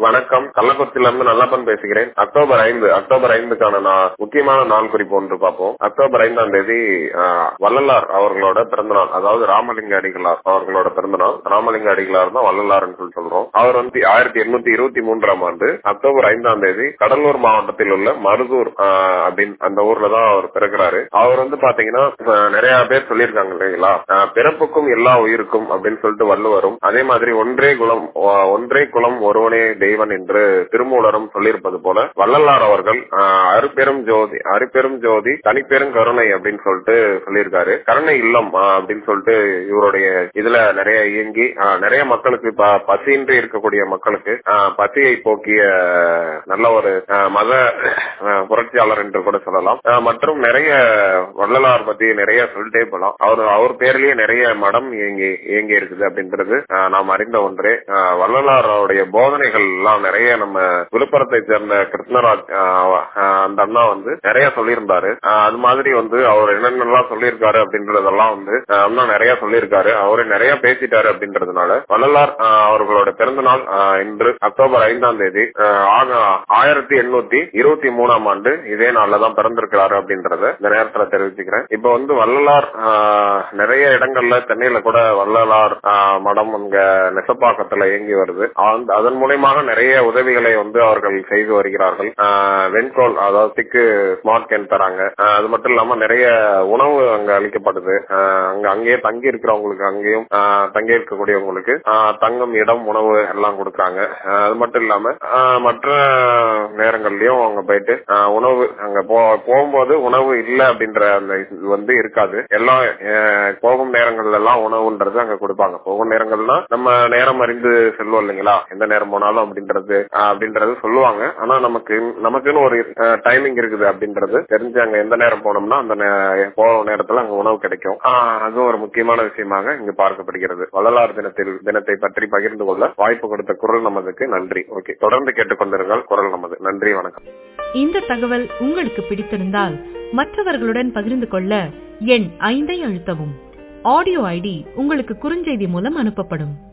வணக்கம் கள்ளக்குறிச்சியில இருந்து நல்லப்பன் பேசுகிறேன் அக்டோபர் ஐந்து அக்டோபர் ஐந்துக்கான நா- முக்கியமான நாள் குறிப்பு ஒன்று பார்ப்போம் அக்டோபர் ஐந்தாம் தேதி ஆஹ், வள்ளலார் அவர்களோட பிறந்தநாள் அதாவது ராமலிங்க அடிகளார் அவர்களோட பிறந்தநாள் ராமலிங்க அடிகளார் தான் வள்ளலார்னு சொல்லி சொல்றோம் அவர் வந்து ஆயிரத்தி எண்ணூத்தி இருபத்தி மூன்றாம் ஆண்டு அக்டோபர் ஐந்தாம் தேதி கடலூர் மாவட்டத்தில் உள்ள மருதூர் ஆஹ், அப்படின்னு அந்த ஊர்ல தான் அவர் பிறக்கிறாரு அவர் வந்து பாத்தீங்கன்னா ஆஹ், நிறைய பேர் சொல்லியிருக்காங்க இல்லைங்களா ஆஹ், பிறப்புக்கும் எல்லா உயிருக்கும் அப்படின்னு சொல்லிட்டு வள்ளுவரும் அதே மாதிரி ஒன்றே குலம் ஆஹ், ஒன்றே குலம் ஒருவனே தெய்வன் என்று திருமூலரும் சொல்லியிருப்பது போல வள்ளலார் அவர்கள் ஆஹ், அருப்பெரும் ஜோதி அருப்பெரும் ஜோதி தனிப்பெரும் கருணை அப்படின்னு சொல்லிட்டு சொல்லியிருக்காரு கருணை இல்லம் ஆஹ், அப்படின்னு சொல்லிட்டு இவருடைய இதுல நிறைய இயங்கி ஆஹ், நிறைய மக்களுக்கு ப- பசியின்றி இருக்கக்கூடிய மக்களுக்கு ஆஹ், பசியை போக்கிய நல்ல ஒரு ஆஹ், மத ஆஹ், புரட்சியாளர் என்று கூட சொல்லலாம் ஆஹ், மற்றும் நிறைய வள்ளலார் பத்தி நிறைய சொல்லிட்டே போலாம் அவர் அவர் பேர்லயே நிறைய மடம் இயங்கி இயங்கி இருக்குது அப்படின்றது ஆஹ், நாம் அறிந்த ஒன்றே ஆஹ், வள்ளலாருடைய போதனைகள் எல்லாம் நிறைய நம்ம விழுப்புரத்தை சேர்ந்த கிருஷ்ணராஜ் ஆஹ், ஆஹ், அந்த அண்ணா வந்து நிறைய சொல்லியிருந்தாரு ஆஹ், அது மாதிரி வந்து அவர் என்னென்னலாம் சொல்லியிருக்காரு அப்படின்றதெல்லாம் வந்து ஆஹ், அண்ணா நிறைய சொல்லியிருக்காரு அவரு நிறைய பேசிட்டாரு அப்படின்றதுனால வள்ளலார் ஆஹ், அவர்களோட பிறந்த நாள் ஆஹ், இன்று அக்டோபர் ஐந்தாம் தேதி ஆஹ், ஆக- ஆயிரத்தி எண்ணூத்தி இருபத்தி மூணாம் ஆண்டு இதே நாள்ல தான் பிறந்திருக்கிறாரு அப்படின்றத இந்த நேரத்துல தெரிவிச்சுக்கிறேன் இப்ப வந்து வள்ளலார் ஆஹ், நிறைய இடங்கள்ல சென்னையில கூட வள்ளலார் ஆஹ், மடம் அங்க நெசப்பாக்கத்துல இயங்கி வருது அந்த- அதன் மூலயமாக நிறைய உதவிகளை வந்து அவர்கள் செய்து வருகிறார்கள் ஆஹ், வெண்கோல் அதாவது திக்கு ஸ்மார்ட் கேன் தராங்க ஆஹ், அது மட்டும் இல்லாம நிறைய உணவு அங்க அளிக்கப்படுது ஆஹ், அங்க அங்கேயே தங்கி இருக்கிறவங்களுக்கு அங்கேயும் ஆஹ், தங்கி இருக்கக்கூடியவங்களுக்கு ஆஹ், தங்கும் இடம் உணவு எல்லாம் கொடுக்குறாங்க ஆஹ், அது மட்டும் இல்லாம ஆஹ், மற்ற நேரங்கள்லயும் அவங்க போயிட்டு ஆஹ், உணவு அங்க போ- போகும்போது உணவு இல்ல அப்படின்ற அந்த இது வந்து இருக்காது எல்லாம் ஆஹ், போகும் நேரங்கள்ல எல்லாம் உணவுன்றது அங்க கொடுப்பாங்க போகும் நேரங்கள்னா நம்ம நேரம் அறிந்து செல்வோம் இல்லைங்களா எந்த நேரம் போனாலும் அப்படின்றது ஆஹ், அப்படின்றது சொல்லுவாங்க ஆனா நமக்கு நமக்குன்னு ஒரு டைமிங் இருக்குது அப்படின்றது தெரிஞ்சு அங்க எந்த நேரம் போனோம்னா அந்த நே- போற நேரத்துல அங்க உணவு கிடைக்கும் ஆஹ், அது ஒரு முக்கியமான விஷயமாக இங்கு பார்க்கப்படுகிறது வள்ளலார் தினத்தில் தினத்தை பற்றி பகிர்ந்து கொள்ள வாய்ப்பு கொடுத்த குரல் நமதுக்கு நன்றி ஓகே தொடர்ந்து கேட்டுக்கொண்டிருங்கள் குரல் நமது நன்றி வணக்கம் இந்த தகவல் உங்களுக்கு பிடித்திருந்தால் மற்றவர்களுடன் பகிர்ந்து கொள்ள எண் ஐந்தை அழுத்தவும் ஆடியோ ஐடி உங்களுக்கு குறுஞ்செய்தி மூலம் அனுப்பப்படும்